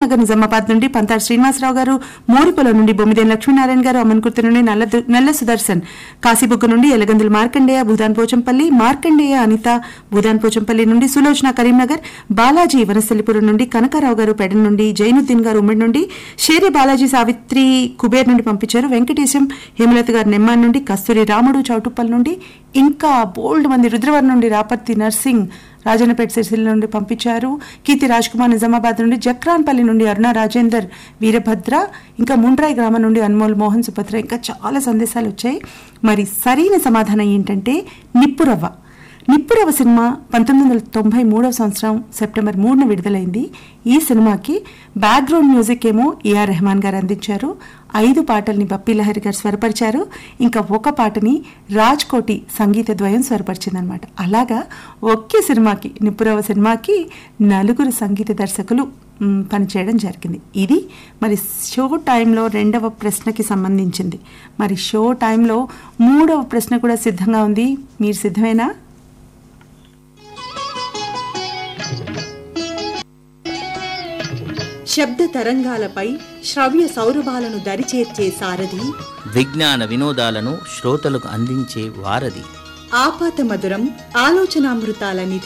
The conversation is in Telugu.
నగర్ నిజామాబాద్ నుండి పంతారు శ్రీనివాసరావు గారు మోరిపొల నుండి బొమ్మిదేని లక్ష్మీనారాయణ గారు అమన్కుర్తి నుండి నల్ల నల్ల సుదర్శన్ కాశీబుగ్గ నుండి ఎలగందుల మార్కండేయ భూదాన్ పోచంపల్లి మార్కండేయ అనిత భూదాన్ పోచంపల్లి నుండి సులోచన కరీంనగర్ బాలాజీ వనస్థలిపురం నుండి కనకారావు గారు పెడన్ నుండి జైనుద్దీన్ గారు ఉమ్మడి నుండి షేరి బాలాజీ సావిత్రి కుబేర్ నుండి పంపించారు వెంకటేశం హేమలత గారు నెమ్మాన్ నుండి కస్తూరి రాముడు చౌటుప్పల్ నుండి ఇంకా బోల్డ్ మంది రుద్రవరం నుండి రాపర్తి నర్సింగ్ రాజన్నపేట సిరిసిల్ల నుండి పంపించారు కీర్తి రాజ్ కుమార్ నిజామాబాద్ నుండి జక్రాన్పల్లి నుండి అరుణ రాజేందర్ వీరభద్ర ఇంకా ముండ్రాయి గ్రామం నుండి అన్మోల్ మోహన్ సుభద్ర ఇంకా చాలా సందేశాలు వచ్చాయి మరి సరైన సమాధానం ఏంటంటే నిప్పురవ్వ నిప్పురవ సినిమా పంతొమ్మిది వందల తొంభై మూడవ సంవత్సరం సెప్టెంబర్ మూడున విడుదలైంది ఈ సినిమాకి బ్యాక్గ్రౌండ్ మ్యూజిక్ ఏమో ఏఆర్ రెహమాన్ గారు అందించారు ఐదు పాటల్ని బప్పీ లహరి గారు స్వరపరిచారు ఇంకా ఒక పాటని రాజ్ కోటి సంగీత ద్వయం స్వరపరిచిందనమాట అలాగా ఒకే సినిమాకి నిప్పురవ సినిమాకి నలుగురు సంగీత దర్శకులు మ్, పనిచేయడం జరిగింది ఇది మరి షో టైంలో రెండవ ప్రశ్నకి సంబంధించింది మరి షో టైంలో మూడవ ప్రశ్న కూడా సిద్ధంగా ఉంది మీరు సిద్ధమేనా శబ్ద తరంగాలపై శ్రవ్య సౌరభాలను దరిచేర్చే సారథి విజ్ఞాన వినోదాలను శ్రోతలకు అందించే వారధి ఆపాత మధురం ఆలోచనామృతాల నిధి